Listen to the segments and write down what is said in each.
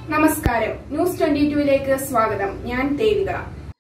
നമസ്കാരം news twenty ടുവിലേക്ക് സ്വാഗതം ഞാൻ ദേവിക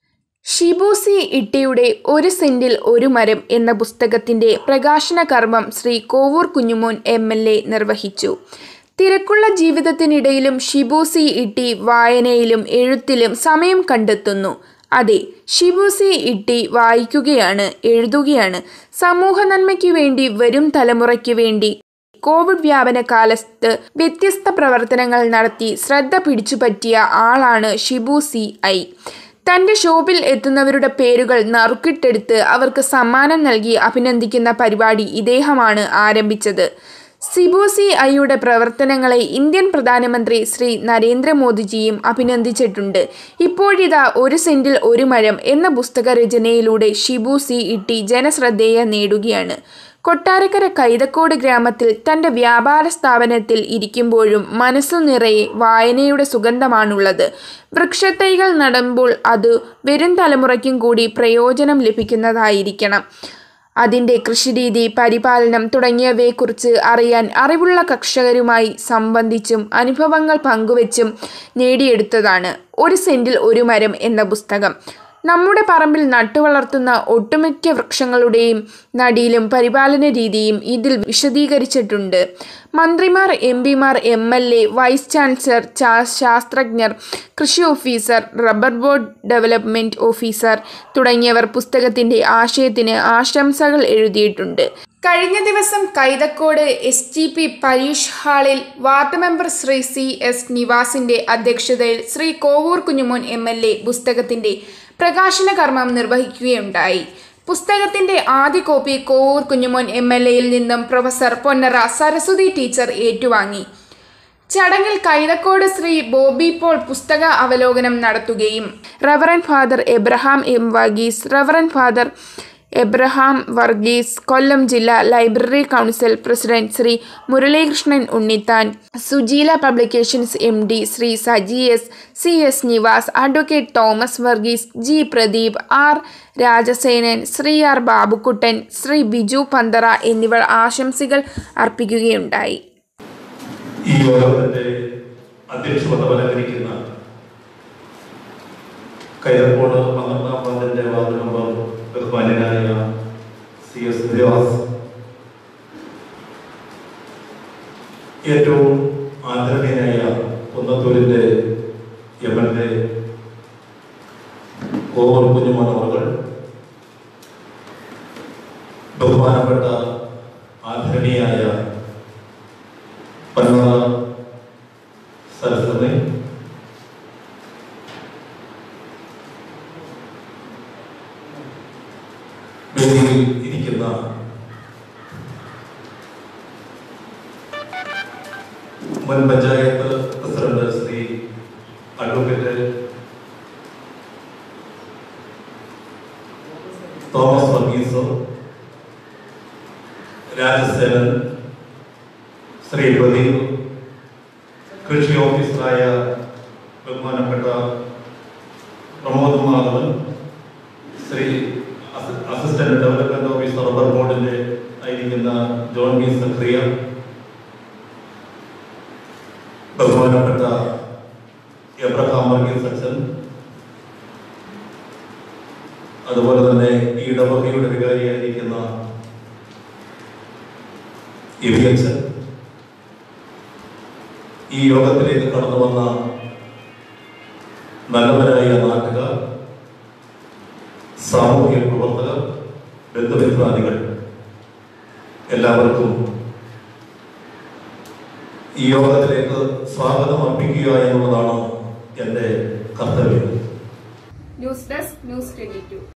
ഷിബൂസി ഇട്ടിയുടെ ഒരു സെന്റിൽ ഒരു മരം എന്ന പുസ്തകത്തിന്റെ പ്രകാശന കർമ്മം Shri Kovoor Kunjumon M L A നിർവഹിച്ചു തിരക്കുള്ള ജീവിതത്തിനിടയിലും ഷിബൂസി ഇട്ടി വായനയിലും എഴുത്തിലും സമയം കണ്ടെത്തുന്നു അതെ ഷിബൂസി ഇട്ടി വായിക്കുകയാണ് എഴുതുകയാണ് സമൂഹ നന്മയ്ക്ക് വേണ്ടി വരും തലമുറയ്ക്ക് വേണ്ടി കോവിഡ് വ്യാപന കാലത്ത് വ്യത്യസ്ത പ്രവർത്തനങ്ങൾ നടത്തി ശ്രദ്ധ പിടിച്ചുപറ്റിയ ആളാണ് ഷിബു സി ഐ തന്റെ ഷോപ്പിൽ എത്തുന്നവരുടെ പേരുകൾ നറുക്കിട്ടെടുത്ത് അവർക്ക് സമ്മാനം നൽകി അഭിനന്ദിക്കുന്ന പരിപാടി ഇദ്ദേഹമാണ് ആരംഭിച്ചത് സിബു സി ഐയുടെ പ്രവർത്തനങ്ങളെ ഇന്ത്യൻ പ്രധാനമന്ത്രി ശ്രീ നരേന്ദ്രമോദിജിയും അഭിനന്ദിച്ചിട്ടുണ്ട് ഇപ്പോഴിതാ ഒരു സെന്റിൽ ഒരു മരം എന്ന പുസ്തക രചനയിലൂടെ ഷിബു സി ഇട്ടി ജനശ്രദ്ധേയ നേടുകയാണ് കൊട്ടാരക്കര കൈതക്കോട് ഗ്രാമത്തിൽ തന്റെ വ്യാപാര സ്ഥാപനത്തിൽ ഇരിക്കുമ്പോഴും മനസ്സു നിറയെ വായനയുടെ സുഗന്ധമാണുള്ളത് വൃക്ഷത്തൈകൾ നടുമ്പോൾ അത് വരും തലമുറയ്ക്കും കൂടി പ്രയോജനം ലഭിക്കുന്നതായിരിക്കണം അതിൻ്റെ കൃഷിരീതി പരിപാലനം തുടങ്ങിയവയെക്കുറിച്ച് അറിയാൻ അറിവുള്ള കർഷകരുമായി സംബന്ധിച്ചും അനുഭവങ്ങൾ പങ്കുവച്ചും നേടിയെടുത്തതാണ് ഒരു സെന്റിൽ ഒരു മരം എന്ന പുസ്തകം നമ്മുടെ പറമ്പിൽ നട്ടുവളർത്തുന്ന ഒട്ടുമിക്ക വൃക്ഷങ്ങളുടെയും നടിയിലും പരിപാലന രീതിയും ഇതിൽ വിശദീകരിച്ചിട്ടുണ്ട് മന്ത്രിമാർ എം പിമാർ M L A vice chancellor ശാസ്ത്രജ്ഞർ കൃഷി officer rubber board development officer തുടങ്ങിയവർ പുസ്തകത്തിന്റെ ആശയത്തിന് ആശംസകൾ എഴുതിയിട്ടുണ്ട് കഴിഞ്ഞ ദിവസം Kaithakkode S T P parish ഹാളിൽ ward member Shri C S നിവാസിന്റെ അധ്യക്ഷതയിൽ Shri Kovoor Kunjumon M L A പുസ്തകത്തിന്റെ പ്രകാശന കർമ്മം നിർവഹിക്കുകയുണ്ടായി പുസ്തകത്തിന്റെ ആദ്യ copy Kovoor Kunjumon M L എയിൽ നിന്നും പ്രൊഫസർ പൊന്നറ സരസ്വതി ടീച്ചർ ഏറ്റുവാങ്ങി ചടങ്ങിൽ കൈതക്കോട് ശ്രീ ബോബി പോൾ പുസ്തക അവലോകനം നടത്തുകയും reverend father Abraham M Varghese reverend father Abraham Varghese Kollam ജില്ലാ library council president Shri Muralikrishnan Unnithan Sujeela publications M D Shri Saji S C S Nivas advocate Thomas Varghese G Pradeep R Rajasenan Shri R Babukuttan Shri Biju Panthara എന്നിവർ ആശംസകൾ അർപ്പിക്കുകയുണ്ടായി ഈ യോഗത്തിന്റെ അധ്യക്ഷപദം അലങ്കരിക്കുന്ന കൈതക്കോട് പന്ത്രണ്ടാം വാർഡിന്റെ വാർഡ് മെമ്പർ ബഹുമാന്യനായ സി എസ് ദേവാസ് ഏറ്റവും ആദരണീയനായ കുന്നത്തൂരിന്റെ M L A Kovoor Kunjumon അവർ ബഹുമാനപ്പെട്ട ആദരണീയായ പന്മ സരസ്വതി വേദിയിൽ ഇരിക്കുന്ന മുൻ panchayat president Shri advocate Thomas Varghese Rajasenan Shri Pradeep കൃഷി ഓഫീസറായ ബഹുമാനപ്പെട്ട പ്രമോദ് മാധവൻ ശ്രീ അസി- അസിസ്റ്റന്റ് ഡെവലപ്മെന്റ് ഓഫീസർ റബ്ബർ ബോർഡിന്റെ ആയിരിക്കുന്ന ജോൺ വി സക്രിയ ബഹുമാനപ്പെട്ട എബ്രഹാം വർഗീസ് അച്ഛൻ അതുപോലെ തന്നെ ഈ ഇടവകയുടെ വികാരിയായിരിക്കുന്ന എബി അച്ഛൻ ഈ യോഗത്തിലേക്ക് കടന്നു വന്ന നല്ലവരായ നാട്ടുകാർ സാമൂഹിക പ്രവർത്തകർ ബന്ധുമിത്രാദികൾ എല്ലാവർക്കും ഈ യോഗത്തിലേക്ക് സ്വാഗതം അർപ്പിക്കുക എന്നുള്ളതാണ് എൻ്റെ കർത്തവ്യം news desk news twenty to